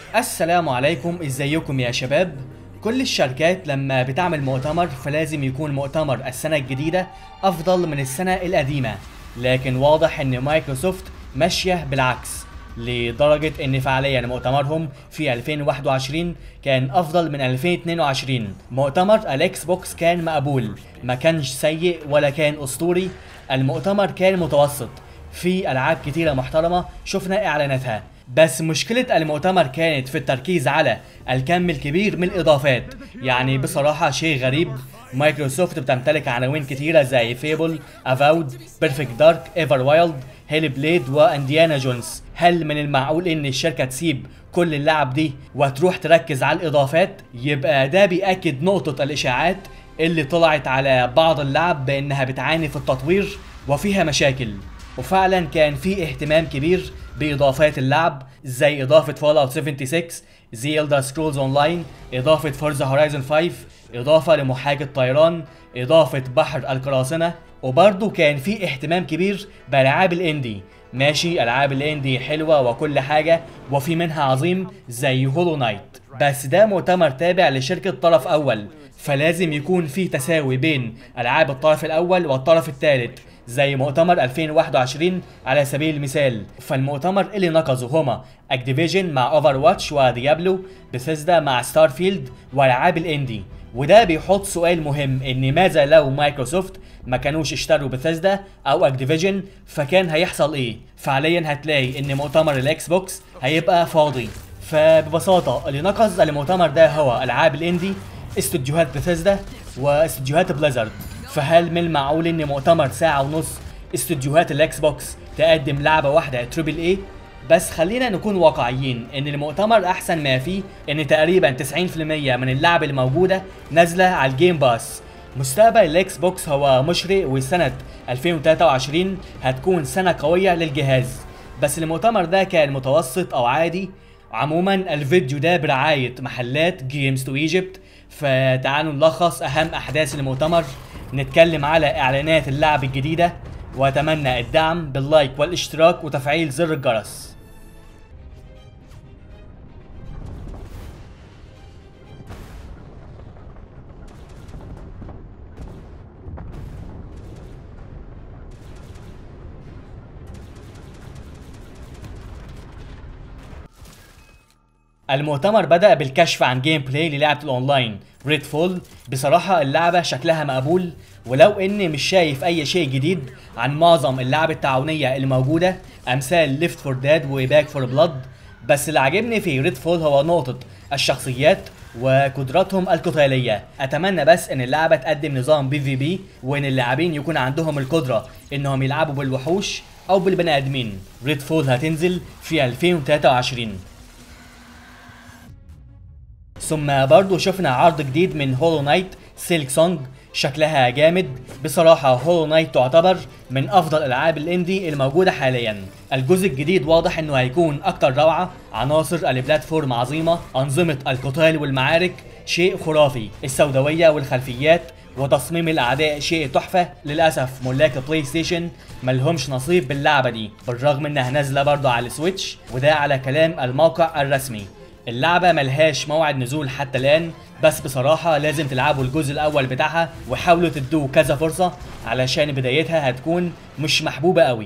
السلام عليكم ازيكم يا شباب كل الشركات لما بتعمل مؤتمر فلازم يكون مؤتمر السنة الجديدة أفضل من السنة القديمة لكن واضح إن مايكروسوفت ماشية بالعكس لدرجة إن فعليا مؤتمرهم في 2021 كان أفضل من 2022 مؤتمر الإكس بوكس كان مقبول ما كانش سيء ولا كان أسطوري المؤتمر كان متوسط في ألعاب كتيرة محترمة شفنا إعلاناتها بس مشكلة المؤتمر كانت في التركيز على الكم الكبير من الإضافات يعني بصراحة شيء غريب مايكروسوفت بتمتلك عناوين كتيرة زي فيبل، افاود، بيرفكت دارك، ايفر وايلد، هيل بليد وانديانا جونز هل من المعقول ان الشركة تسيب كل اللعب دي وتروح تركز على الإضافات؟ يبقى ده بيأكد نقطة الإشاعات اللي طلعت على بعض اللعب بأنها بتعاني في التطوير وفيها مشاكل وفعلا كان في اهتمام كبير باضافات اللعب زي اضافه فول اوت 76 زيلدا سكرولز اونلاين اضافه فورزا هورايزون 5 اضافه لمحاكي الطيران اضافه بحر القراصنه وبرضه كان في اهتمام كبير بالعاب الاندي ماشي العاب الاندي حلوه وكل حاجه وفي منها عظيم زي هولو نايت بس ده مؤتمر تابع لشركه طرف اول فلازم يكون في تساوي بين العاب الطرف الاول والطرف الثالث زي مؤتمر 2021 على سبيل المثال فالمؤتمر اللي نقضوا هما اكتيفيجن مع اوفر واتش وديابلو بثيسدا مع ستارفيلد والعاب الاندي وده بيحط سؤال مهم ان ماذا لو مايكروسوفت ما كانوش اشتروا بثيسدا او اكتيفيجن فكان هيحصل ايه فعليا هتلاقي ان مؤتمر الاكس بوكس هيبقى فاضي فببساطة اللي نقص المؤتمر ده هو العاب الاندي استوديوهات بثيسدا واستوديوهات بليزرد فهل من المعقول ان مؤتمر ساعة ونص استوديوهات الاكس بوكس تقدم لعبة واحدة تريبل اي بس خلينا نكون واقعيين ان المؤتمر احسن ما فيه ان تقريبا 90% من اللعب الموجودة نازلة على الجيم باس مستقبل الاكس بوكس هو مشرق وسنة 2023 هتكون سنة قوية للجهاز بس المؤتمر ده كان متوسط او عادي عموما الفيديو ده برعاية محلات جيمز تو ايجيبت فتعالوا نلخص اهم احداث المؤتمر نتكلم على اعلانات اللعب الجديدة واتمنى الدعم باللايك والاشتراك وتفعيل زر الجرس المؤتمر بدأ بالكشف عن جيم بلاي للعبة الاونلاين ريد فول بصراحة اللعبة شكلها مقبول ولو اني مش شايف اي شيء جديد عن معظم اللعب التعاونية الموجودة امثال ليفت فور داد وباك فور بلاد بس اللي عاجبني في ريد فول هو نقطة الشخصيات وقدراتهم القتالية اتمنى بس ان اللعبة تقدم نظام بي في بي وان اللاعبين يكون عندهم القدرة انهم يلعبوا بالوحوش او بالبني ادمين ريد فول هتنزل في 2023 ثم برضو شفنا عرض جديد من هولو نايت سيلك سونج شكلها جامد بصراحة هولو نايت تعتبر من أفضل ألعاب الإندي الموجودة حاليا الجزء الجديد واضح إنه هيكون أكتر روعة عناصر البلاتفورم عظيمة أنظمة القتال والمعارك شيء خرافي السوداوية والخلفيات وتصميم الأعداء شيء تحفة للأسف ملاك بلاي ستيشن ملهمش نصيب باللعبة دي بالرغم إنها نازلة برضه على السويتش وده على كلام الموقع الرسمي اللعبة ملهاش موعد نزول حتى الآن بس بصراحة لازم تلعبوا الجزء الأول بتاعها وحاولوا تدوا كذا فرصة علشان بدايتها هتكون مش محبوبة قوي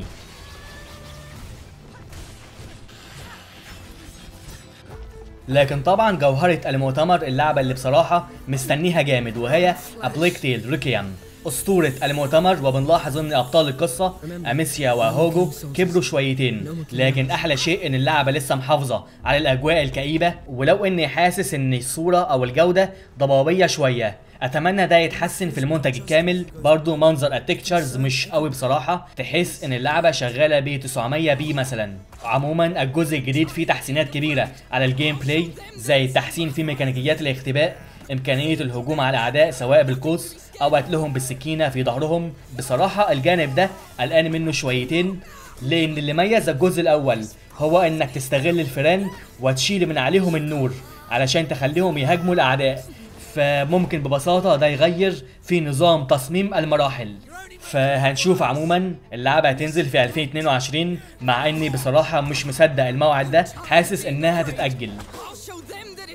لكن طبعا جوهرة المؤتمر اللعبة اللي بصراحة مستنيها جامد وهي أبليك تيل ريكيام أسطورة المؤتمر وبنلاحظ إن أبطال القصة أميسيا وهوجو كبروا شويتين لكن أحلى شيء إن اللعبة لسه محافظة على الأجواء الكئيبة ولو إني حاسس إن الصورة أو الجودة ضبابية شوية اتمنى ده يتحسن في المنتج الكامل برضو منظر التكتشرز مش قوي بصراحه تحس ان اللعبه شغاله ب 900 بي مثلا عموما الجزء الجديد فيه تحسينات كبيره على الجيم بلاي زي التحسين في ميكانيكيات الاختباء امكانيه الهجوم على الاعداء سواء بالقوس او قتلهم بالسكينه في ظهرهم بصراحه الجانب ده قلقان منه شويتين لان اللي ميز الجزء الاول هو انك تستغل الفيران وتشيل من عليهم النور علشان تخليهم يهاجموا الاعداء فممكن ببساطه ده يغير في نظام تصميم المراحل فهنشوف عموما اللعبه هتنزل في 2022 مع اني بصراحه مش مصدق الموعد ده حاسس انها هتتاجل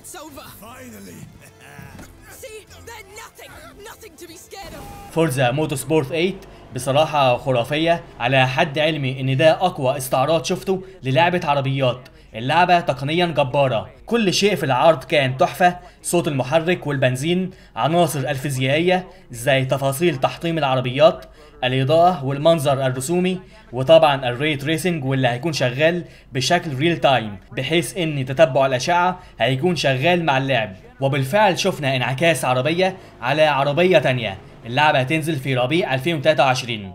It's over. Finally. See? They're nothing. Nothing to be scared of. فورزا موتو سبورت 8 بصراحة خرافية على حد علمي ان ده اقوى استعراض شفته للعبة عربيات اللعبة تقنيا جبارة كل شيء في العرض كان تحفة صوت المحرك والبنزين عناصر الفيزيائية زي تفاصيل تحطيم العربيات الإضاءة والمنظر الرسومي وطبعا الري تريسنج واللي هيكون شغال بشكل ريل تايم بحيث ان تتبع الأشعة هيكون شغال مع اللعب وبالفعل شفنا انعكاس عربية على عربية تانية اللعبة هتنزل في ربيع 2023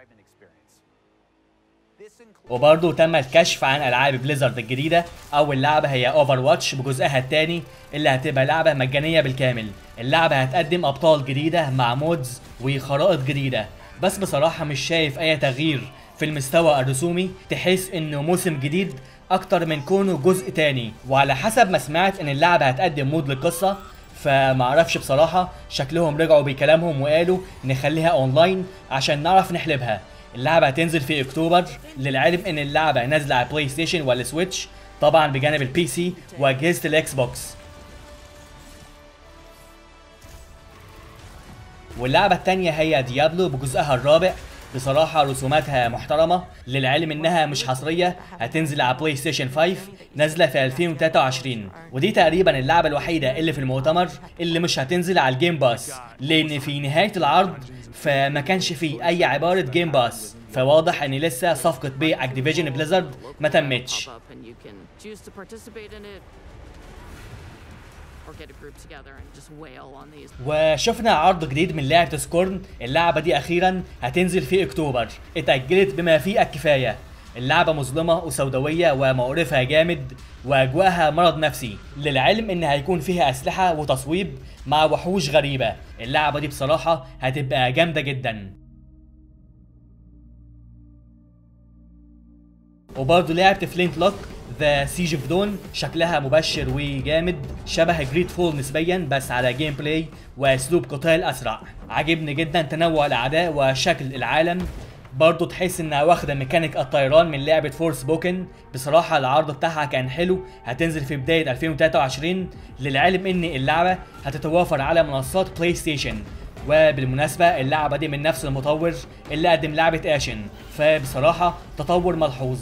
وبرضه تم الكشف عن العاب بليزرد الجديده اول لعبه هي اوفر واتش بجزءها الثاني اللي هتبقى لعبه مجانيه بالكامل اللعبه هتقدم ابطال جديده مع مودز وخرائط جديده بس بصراحه مش شايف اي تغيير في المستوى الرسومي تحس انه موسم جديد اكتر من كونه جزء تاني وعلى حسب ما سمعت ان اللعبه هتقدم مود للقصه فمعرفش بصراحة شكلهم رجعوا بكلامهم وقالوا نخليها اونلاين عشان نعرف نحلبها اللعبة هتنزل في اكتوبر للعلم ان اللعبة نازلة على بلاي ستيشن والسويتش طبعا بجانب البي سي واجهزة الاكس بوكس واللعبة التانية هي ديابلو بجزءها الرابع بصراحة رسوماتها محترمة للعلم انها مش حصرية هتنزل على بلاي ستيشن 5 نازلة في 2023 ودي تقريبا اللعبة الوحيدة اللي في المؤتمر اللي مش هتنزل على الجيم باس لان في نهاية العرض فما كانش فيه اي عبارة جيم باس فواضح ان لسه صفقة بيع اكتيفيجن بليزرد ما تمتش pop up and you can choose to participate in it or get a group together and just wail on these. وشفنا عرض جديد من لعبة سكورن اللعبة دي أخيرا هتنزل في أكتوبر اتأجلت بما فيه الكفاية اللعبة مظلمة وسوداوية ومقرفة جامد وأجواءها مرض نفسي للعلم إن هيكون فيها أسلحة وتصويب مع وحوش غريبة اللعبة دي بصراحة هتبقى جامدة جدا وبرضه لعبة فلينت لوك ذا سيج اوف دون شكلها مبشر وجامد شبه جريد فول نسبيا بس على جيم بلاي واسلوب قتال اسرع عجبني جدا تنوع الاعداء وشكل العالم برضه تحس انها واخده ميكانيك الطيران من لعبه فورس بوكن بصراحه العرض بتاعها كان حلو هتنزل في بدايه 2023 للعلم ان اللعبه هتتوافر على منصات بلاي ستيشن وبالمناسبة اللعبة دي من نفس المطور اللي قدم لعبة اشن فبصراحة تطور ملحوظ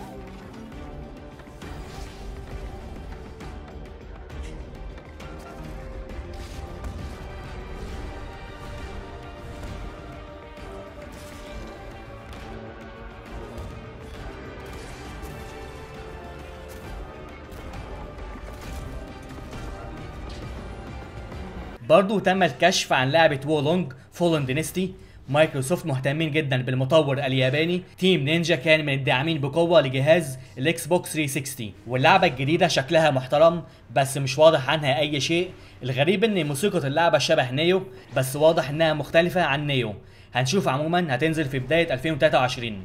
برضو تم الكشف عن لعبة وولونج فولن دينستي مايكروسوفت مهتمين جدا بالمطور الياباني تيم نينجا كان من الداعمين بقوة لجهاز الاكس بوكس 360 واللعبة الجديدة شكلها محترم بس مش واضح عنها اي شيء الغريب ان موسيقى اللعبة شبه نيو بس واضح انها مختلفة عن نيو هنشوف عموما هتنزل في بداية 2023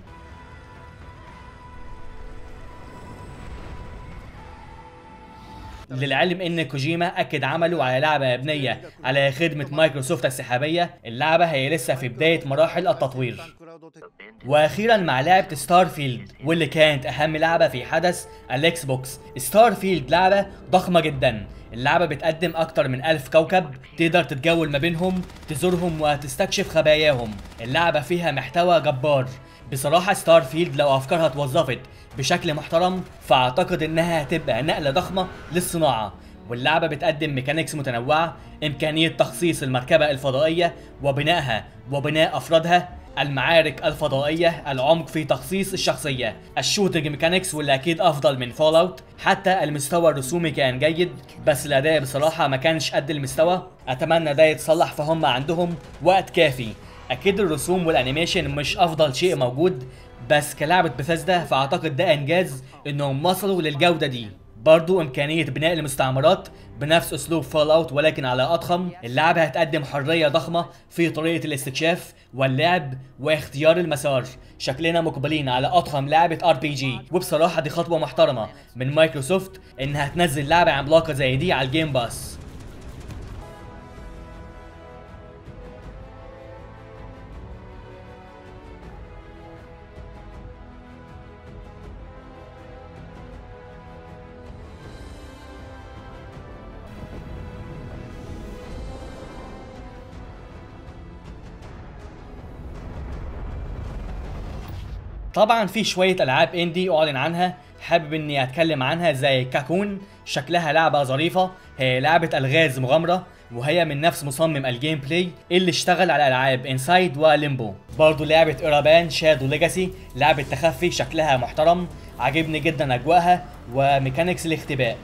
للعلم ان كوجيما اكد عمله على لعبه مبنيه على خدمه مايكروسوفت السحابيه اللعبه هي لسه في بدايه مراحل التطوير واخيرا مع لعبه ستار فيلد واللي كانت اهم لعبه في حدث الاكس بوكس ستار فيلد لعبه ضخمه جدا اللعبة بتقدم أكتر من ألف كوكب تقدر تتجول ما بينهم تزورهم وتستكشف خباياهم اللعبة فيها محتوى جبار بصراحة ستار فيلد لو أفكارها اتوظفت بشكل محترم فأعتقد إنها هتبقى نقلة ضخمة للصناعة واللعبة بتقدم ميكانيكس متنوعة إمكانية تخصيص المركبة الفضائية وبنائها وبناء أفرادها المعارك الفضائية العمق في تخصيص الشخصية الشوتنج ميكانيكس واللي أكيد أفضل من فول أوت حتى المستوى الرسومي كان جيد بس الأداء بصراحة ما كانش قد المستوى أتمنى ده يتصلح فهم عندهم وقت كافي أكيد الرسوم والأنيميشن مش أفضل شيء موجود بس كلعبة بثesda فأعتقد ده إنجاز إنهم وصلوا للجودة دي برضو إمكانية بناء المستعمرات بنفس أسلوب فول أوت ولكن على أضخم اللعبة هتقدم حرية ضخمة في طريقة الاستكشاف واللعب واختيار المسار شكلنا مقبلين على أضخم لعبة ار بي جي وبصراحة دي خطوة محترمة من مايكروسوفت إنها تنزل لعبة عملاقة زي دي على الجيم باس طبعا في شوية ألعاب اندي أعلن عنها حابب إني أتكلم عنها زي كاكون شكلها لعبة ظريفة هي لعبة ألغاز مغامرة وهي من نفس مصمم الجيم بلاي اللي اشتغل على ألعاب انسايد وليمبو برضه لعبة إيرابان شادو ليجاسي لعبة تخفي شكلها محترم عاجبني جدا أجواءها وميكانيكس الاختباء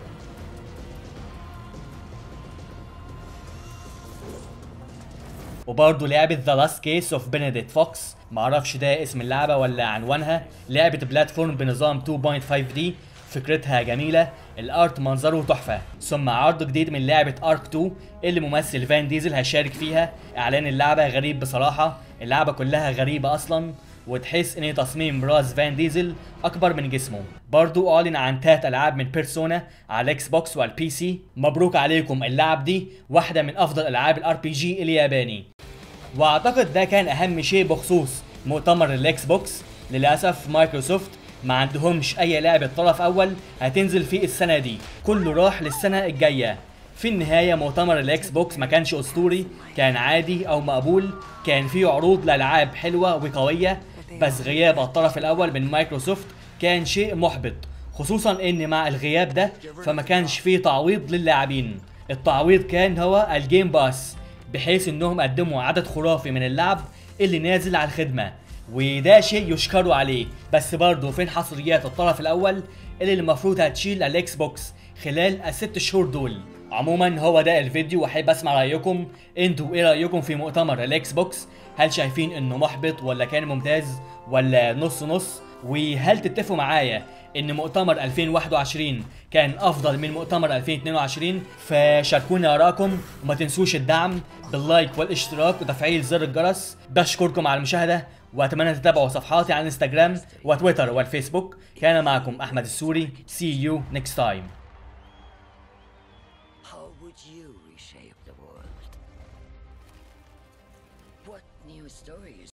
وبرضه لعبة ذا لاست كيس اوف بنديكت فوكس معرفش ده اسم اللعبة ولا عنوانها لعبة بلاتفورم بنظام 2.5 دي فكرتها جميلة الارت منظره تحفة ثم عرض جديد من لعبة ارك 2 اللي ممثل فان ديزل هيشارك فيها اعلان اللعبة غريب بصراحة اللعبة كلها غريبة اصلا وتحس ان تصميم راس فان ديزل اكبر من جسمه برضو اعلن عن تلات العاب من بيرسونا على الاكس بوكس والبي سي مبروك عليكم اللعب دي واحدة من افضل العاب الار بي جي الياباني واعتقد ده كان اهم شيء بخصوص مؤتمر الاكس بوكس للاسف مايكروسوفت ما عندهمش اي لعبة طرف اول هتنزل في السنة دي كله راح للسنة الجاية في النهاية مؤتمر الاكس بوكس ما كانش اسطوري كان عادي او مقبول كان فيه عروض لالعاب حلوة وقوية بس غياب الطرف الاول من مايكروسوفت كان شيء محبط خصوصا ان مع الغياب ده فما كانش فيه تعويض للاعبين التعويض كان هو الجيم باس بحيث انهم قدموا عدد خرافي من اللعب اللي نازل على الخدمة وده شيء يشكروا عليه بس برضه فين حصريات الطرف الاول اللي المفروض هتشيل الاكس بوكس خلال الست شهور دول عموما هو ده الفيديو واحب اسمع رايكم انتوا ايه رايكم في مؤتمر الاكس بوكس هل شايفين انه محبط ولا كان ممتاز ولا نص نص وهل تتفقوا معايا ان مؤتمر 2021 كان افضل من مؤتمر 2022 فشاركونا ارائكم وما تنسوش الدعم باللايك والاشتراك وتفعيل زر الجرس بشكركم على المشاهده واتمنى تتابعوا صفحاتي على الانستجرام وتويتر والفيسبوك كان معكم احمد السوري see you next time How would you reshape the world? What new stories